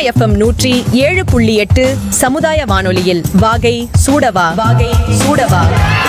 FM நூற்றி ஏழு புள்ளி எட்டு சமுதாய வானொலியில் வாகை சூடவா வாகை சூடவா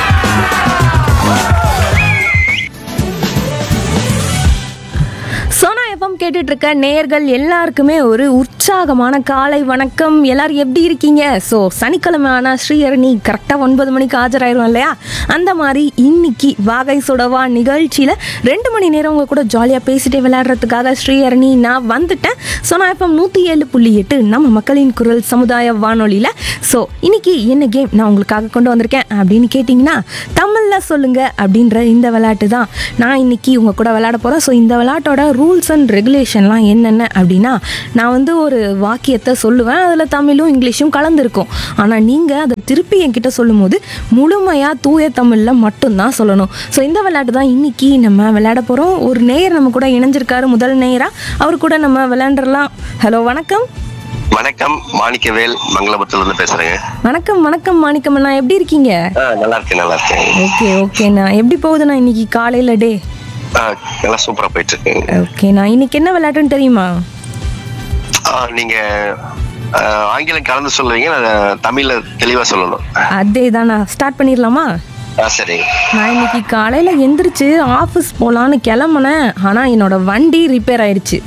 சோனா எஃப்எம் கேட்டுட்டு இருக்க நேயர்கள் எல்லாருக்குமே ஒரு உற்சாகமான காலை வணக்கம் எல்லாரும் எப்படி இருக்கீங்க ஸோ சனிக்கிழமை ஆனால் ஸ்ரீஹரணி கரெக்டாக ஒன்பது மணிக்கு ஆஜராயிரும் இல்லையா அந்த மாதிரி இன்னைக்கு வாகை சுடவா நிகழ்ச்சியில் ரெண்டு மணி நேரம் உங்க கூட ஜாலியாக பேசிட்டே விளையாடுறதுக்காக ஸ்ரீஹரணி நான் வந்துட்டேன் சோனா எஃப்எம் நூற்றி ஏழு புள்ளி எட்டு நம்ம மக்களின் குரல் சமுதாய வானொலியில் ஸோ இன்னைக்கு என்ன கேம் நான் உங்களுக்காக கொண்டு வந்திருக்கேன் அப்படின்னு கேட்டிங்கன்னா தமிழில் சொல்லுங்க அப்படின்ற இந்த விளையாட்டு தான் நான் இன்னைக்கு உங்க கூட விளையாட போகிறேன் ஸோ இந்த விளையாட்டோட ரூல்ஸ் அண்ட் ரெகுலேஷன்லாம் என்னென்ன அப்படின்னா நான் வந்து ஒரு வாக்கியத்தை சொல்லுவேன் அதில் தமிழும் இங்கிலீஷும் கலந்துருக்கும் ஆனால் நீங்கள் அதை திருப்பி என்கிட்ட சொல்லும்போது முழுமையாக தூய தமிழில் மட்டும்தான் சொல்லணும் ஸோ இந்த விளையாட்டு தான் இன்னைக்கு நம்ம விளையாட போகிறோம் ஒரு நேயர் நம்ம கூட இணைஞ்சிருக்காரு முதல் நேயராக அவர் கூட நம்ம விளையாண்டுறலாம் ஹலோ வணக்கம் வணக்கம் மாணிக்கவேல் மங்களபுரத்துல இருந்து பேசுறேங்க வணக்கம் வணக்கம் மாணிக்கம்மண்ணா எப்படி இருக்கீங்க ஆ, நல்லா இருக்கேன் நல்லா இருக்கேன் ஓகே ஓகேண்ணா எப்படி போகுதுண்ணா இன்னைக்கு காலையில் டே ஆ, நல்லா சூப்பரா போயிட்டு இருக்கு ஓகேண்ணா இன்னைக்கு என்ன விளையாட்டுன்னு தெரியுமா ஆ, நீங்க ஆ, ஆங்கிலம் கலந்து சொல்லுவீங்க நான் தமிழ்ல தெளிவா சொல்லணும் அதே தானா ஸ்டார்ட் பண்ணிடலாமா ஆ, சரி நான் இன்னைக்கு காலையில் எந்திரிச்சு ஆஃபீஸ் போகலான்னு கிளம்புனேன் ஆனால் என்னோட வண்டி ரிப்பேர் ஆயிடுச்சு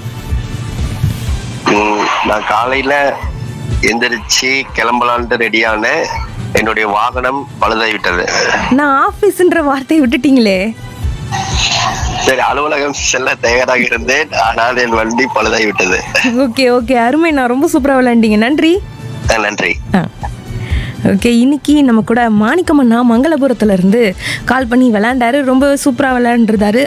ம், நான் காலையில எந்திரிச்சு கிளம்பலான்ட்டு ரெடியான என்னுடைய வாகனம் பழுதாகி விட்டது நான் ஆஃபீஸ்ன்ற வார்த்தையை விட்டுட்டீங்களே சரி அலுவலகம் செல்ல தயாராக இருந்தேன் ஆனால் என் வண்டி பழுதாகி விட்டது ஓகே ஓகே அருமை நான் ரொம்ப சூப்பராக விளையாண்டீங்க நன்றி ஆ, நன்றி ஆ ஓகே இன்னைக்கு நம்ம கூட மாணிக்கமண்ணா மங்களபுரத்துல இருந்து கால் பண்ணி விளையாண்டாரு ரொம்ப சூப்பராக விளையாண்டுருந்தாரு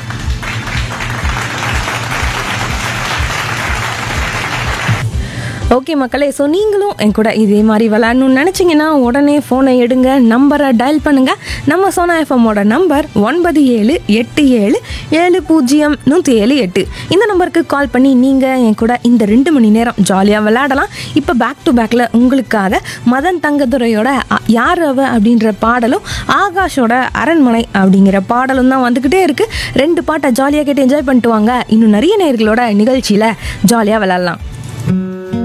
ஓகே மக்களே ஸோ நீங்களும் என் கூட இதே மாதிரி விளையாடணும்னு நினச்சிங்கன்னா உடனே ஃபோனை எடுங்க நம்பரை டயல் பண்ணுங்கள் நம்ம சோனா எஃப்எம்மோட நம்பர் ஒன்பது ஏழு எட்டு ஏழு ஏழு பூஜ்ஜியம் நூற்றி ஏழு எட்டு இந்த நம்பருக்கு கால் பண்ணி நீங்கள் என் கூட இந்த ரெண்டு மணி நேரம் ஜாலியாக விளையாடலாம் இப்போ பேக் டு பேக்கில் உங்களுக்காக மதன் தங்கதுரையோட அ- யார் அவ அப்படின்ற பாடலும் ஆகாஷோட அரண்மனை அப்படிங்கிற பாடலும் தான் வந்துக்கிட்டே இருக்குது ரெண்டு பாட்டை ஜாலியாக கேட்டு என்ஜாய் பண்ணிட்டு வாங்க இன்னும் நிறைய நேர்களோட நிகழ்ச்சியில் ஜாலியாக விளையாடலாம்